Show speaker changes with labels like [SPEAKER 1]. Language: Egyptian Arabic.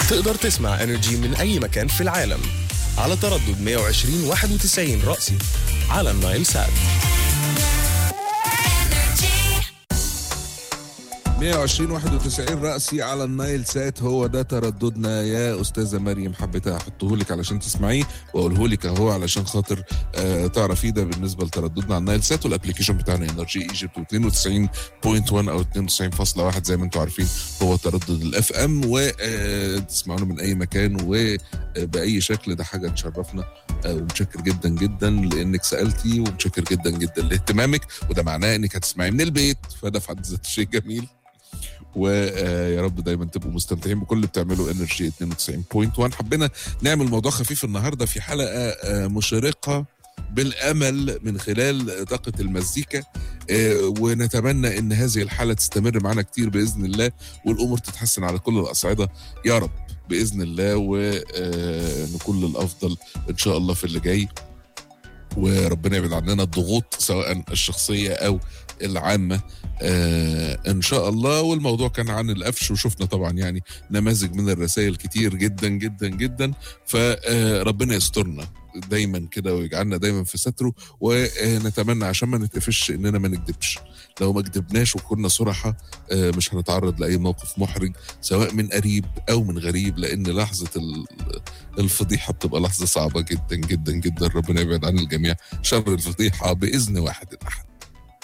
[SPEAKER 1] تقدر تسمع انرجي من اي مكان في العالم على تردد 120 91 رأسي على النايل سات
[SPEAKER 2] 120 91 رأسي على النايل سات هو ده ترددنا يا أستاذة مريم حبيت أحطه لك علشان تسمعيه وأقوله لك أهو علشان خاطر آه تعرفيه ده بالنسبة لترددنا على النايل سات والأبلكيشن بتاعنا انرجي ايجيبت 92.1 أو 92.1 زي ما أنتم عارفين هو تردد الاف ام وتسمعونا من أي مكان وبأي شكل ده حاجة تشرفنا آه ومتشكر جدا جدا لأنك سألتي ومتشكر جدا جدا لاهتمامك وده معناه إنك هتسمعي من البيت فده في حد ذاته شيء جميل ويا رب دايما تبقوا مستمتعين بكل اللي بتعمله انرجي 92.1 حبينا نعمل موضوع خفيف النهارده في حلقه مشرقه بالامل من خلال طاقه المزيكا ونتمنى ان هذه الحاله تستمر معنا كتير باذن الله والامور تتحسن على كل الاصعده يا رب باذن الله ونكون للافضل ان شاء الله في اللي جاي وربنا يبعد عننا الضغوط سواء الشخصيه او العامه آه ان شاء الله والموضوع كان عن القفش وشفنا طبعا يعني نماذج من الرسائل كتير جدا جدا جدا فربنا يسترنا دايما كده ويجعلنا دايما في ستره ونتمنى عشان ما نتقفش اننا ما نكذبش لو ما كذبناش وكنا صراحة مش هنتعرض لأي موقف محرج سواء من قريب أو من غريب لأن لحظة الفضيحة بتبقى لحظة صعبة جدا جدا جدا ربنا يبعد عن الجميع شر الفضيحة بإذن واحد أحد